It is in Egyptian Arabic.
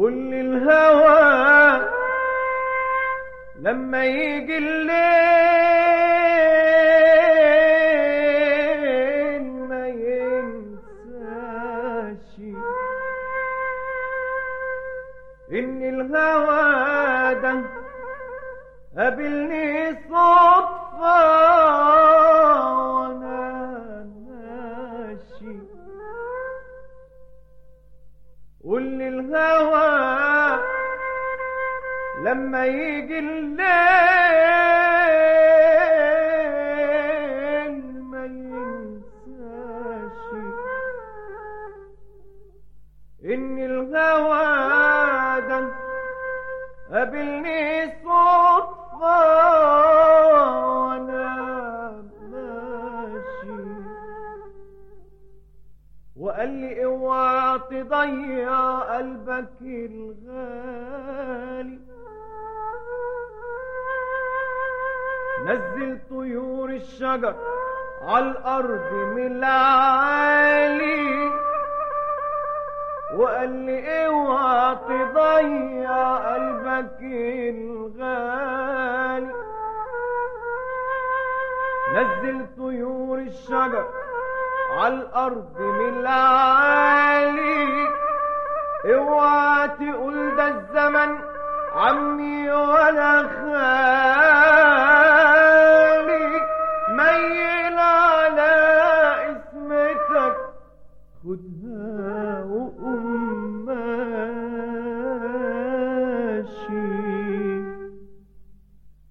قل الهوى لما يجي الليل ما ينساش ان الهوى ده قابلني صدفة وانا ماشي قول للهوى لما يجي الليل ما ينساش ان الهوى ده قابلني صدفة وانا ماشي وقال لي اوعى تضيع قلبك الغالي نزل طيور الشجر على الارض من العالي وقال لي اوعى تضيع قلبك الغالي نزل طيور الشجر على الارض من العالي اوعى تقول ده الزمن عمي ولا خالي ميل على اسمتك خدها